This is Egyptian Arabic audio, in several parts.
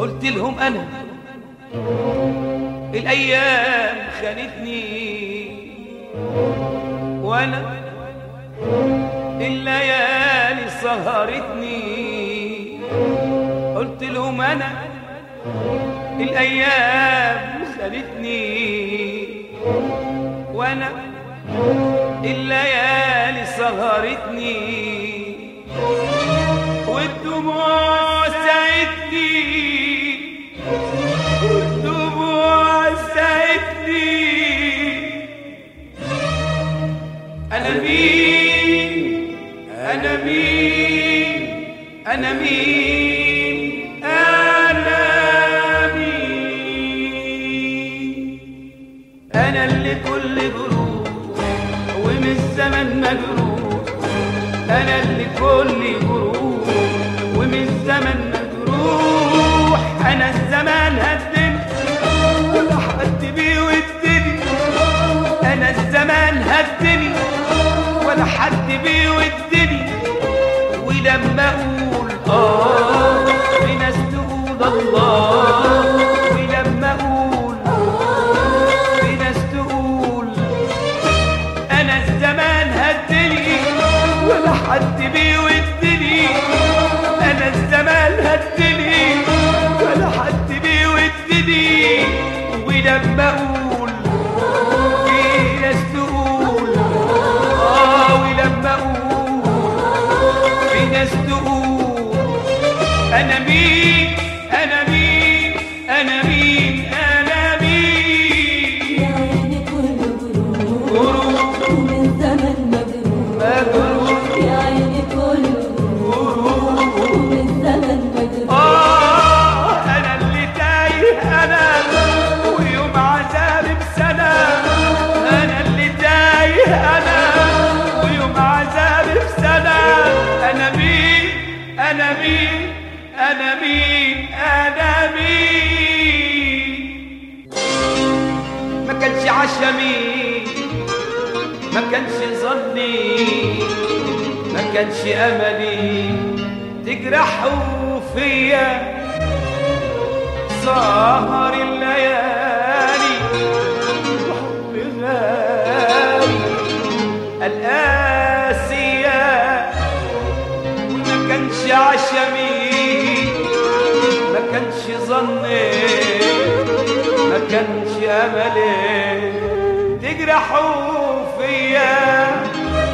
قلت لهم انا الايام خانتني وانا الليالي سهرتني قلت لهم انا الايام خانتني وانا الليالي سهرتني والدموع ساعدتني والدموع ساعدتني أنا مين أنا مين أنا مين أنا مين أنا اللي كل جروح ومن الزمن مجروح أنا اللي كل جروح ومن الزمن مجروح أنا الزمان هدني ولا حد بيودني أنا الزمان هدني ولا حد بيودني ولما أقول آه في ناس تقول الله ولما أقول في ناس تقول أنا الزمان هدني ولا حد بيودني أنا الزمان هدني ولا حد بيودني ولما أقول في ناس تقول آه ولما أقول في ناس تقول أنا مين أنا مين أنا مين أنا مين يا عيني كله جروح غروب ومن زمن مجروح مجروح يا عيني كله جروح ومن زمن مجروح آه أنا اللي تايه أنا ويوم عذابي بسنة أنا اللي تايه أنا ويوم عذابي بسنة أنا مين أنا مين أنا مين أنا مين ما كانش عشمي ما كانش ظني ما كانش املي تجرحوا فيا سهر الليالي وحب غالي القاسية وما كانش عشمي ما كانش ظني ما كانش املي تجرحوا فيا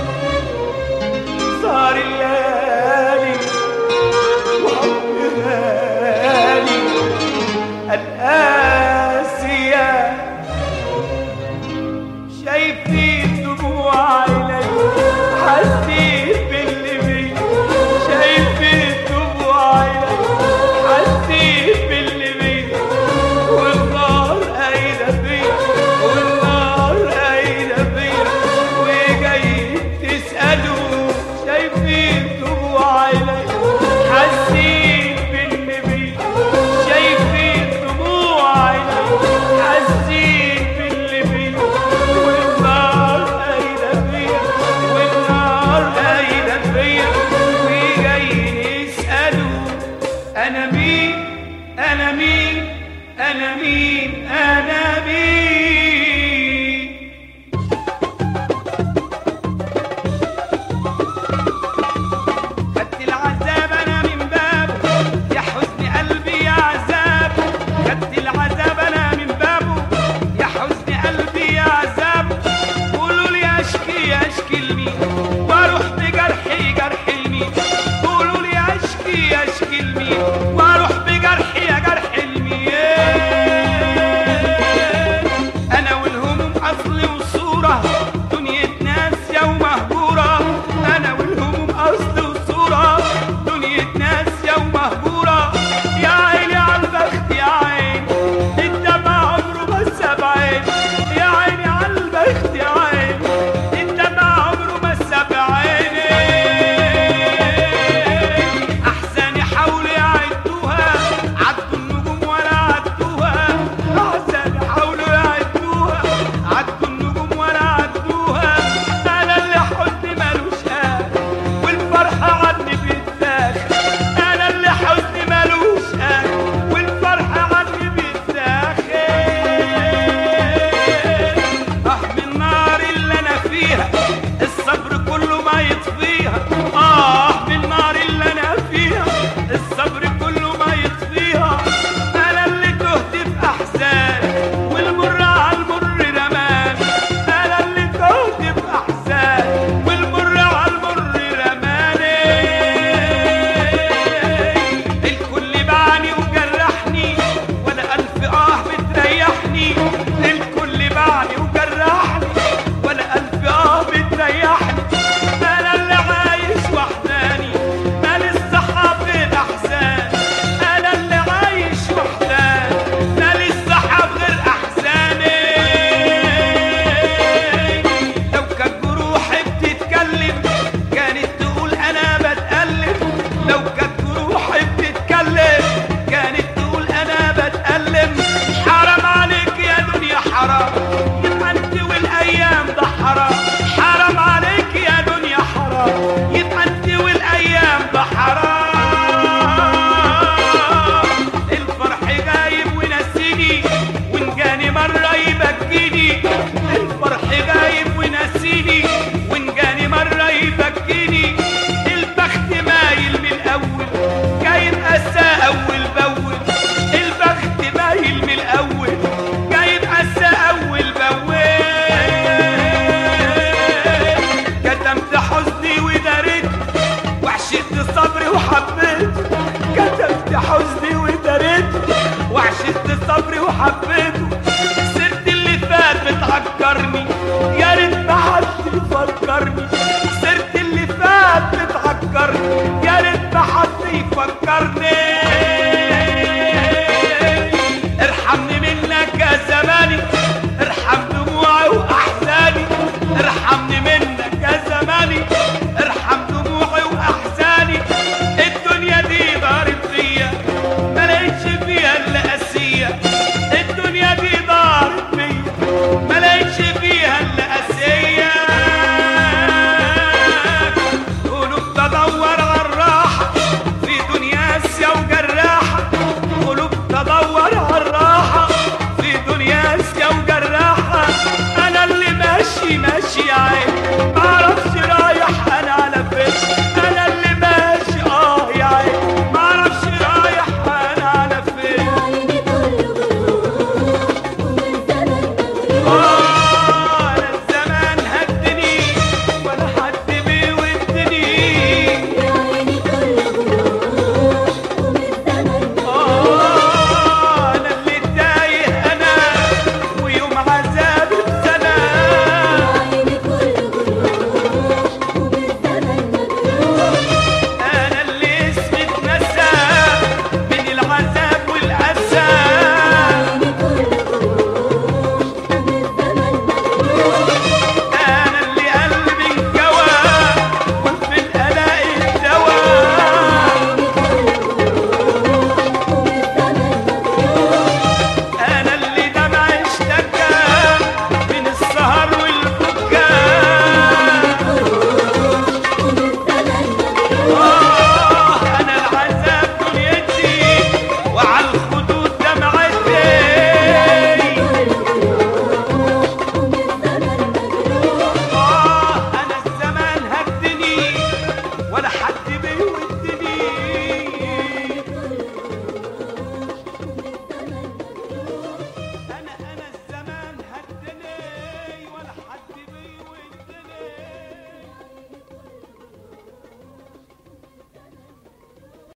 صار الليالي وحب غالي القاسية شايفين دموع عيني حسيت باللي بي شايفين دموع عيني حسيت باللي بي والنار قايدة فيا والنار قايدة فيا وجاي تسألوا شايفين دموع عيني حسيت باللي بي شايفين دموع عيني حسيت باللي بي والنار قايدة فيا والنار قايدة فيا وجاي يسألوا أنا مين أنا مين أنا مين أنا مين خدت العذاب انا من بابه يا حزن قلبي يا عذاب خدت العذاب انا من بابه يا حزن قلبي يا عذاب قولوا لي اشكي اشكي لمين واروح بجرحي جرح لمين قولوا لي اشكي اشكي لمين واروح بجرحي يا جرح لمين انا والهموم اصلي وصوره دنيا ناس يوم مهجوره انا والهموم اصل وصوره دنيا ناس يوم مهجوره يا عيني على البخت يا عين الدمع عمره ما ساب عين يا عيني على البخت يا عين الدمع عمره ما ساب عيني احسن يحاول يعد صبري وحبيته سيرة اللي فات بتعكرني يا ريت ما حد يفكرني سيرة اللي فات بتعكرني يا ريت ما حد يفكرني